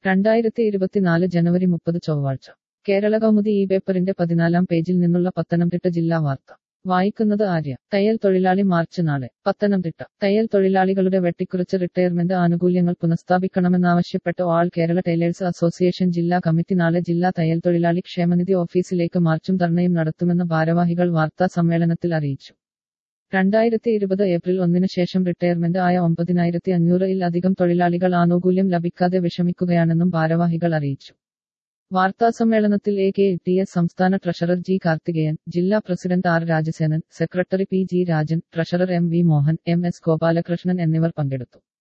രണ്ടായിരത്തി ഇരുപത്തിനാല് ജനുവരി മുപ്പത് ചൊവ്വാഴ്ച കേരള കൗമുദി ഈ പേപ്പറിന്റെ പതിനാലാം പേജിൽ നിന്നുള്ള പത്തനംതിട്ട ജില്ലാ വാർത്ത വായിക്കുന്നത് ആര്യ തയ്യൽ തൊഴിലാളി മാർച്ച് നാളെ പത്തനംതിട്ട തയ്യൽ തൊഴിലാളികളുടെ വെട്ടിക്കുറച്ച് റിട്ടയർമെന്റ് ആനുകൂല്യങ്ങൾ പുനഃസ്ഥാപിക്കണമെന്നാവശ്യപ്പെട്ട് ഓൾ കേരള ടൈലേഴ്സ് അസോസിയേഷൻ ജില്ലാ കമ്മിറ്റി നാളെ ജില്ലാ തയ്യൽ തൊഴിലാളി ക്ഷേമനിധി ഓഫീസിലേക്ക് മാർച്ചും ധർണയും നടത്തുമെന്ന് ഭാരവാഹികൾ വാർത്താ സമ്മേളനത്തിൽ അറിയിച്ചു രണ്ടായിരത്തി ഇരുപത് ഏപ്രിൽ ഒന്നിന് ശേഷം റിട്ടയർമെന്റ് ആയ ഒമ്പതിനായിരത്തി അഞ്ഞൂറ് ഇൽ അധികം തൊഴിലാളികൾ ആനുകൂല്യം ലഭിക്കാതെ വിഷമിക്കുകയാണെന്നും ഭാരവാഹികൾ അറിയിച്ചു വാർത്താസമ്മേളനത്തിൽ എ കെ ടി എസ് സംസ്ഥാന ട്രഷറർ ജി കാർത്തികേയൻ ജില്ലാ president R Rajasenan secretary P G Rajan treasurer M V Mohan M S Gopalakrishnan എന്നിവർ പങ്കെടുത്തു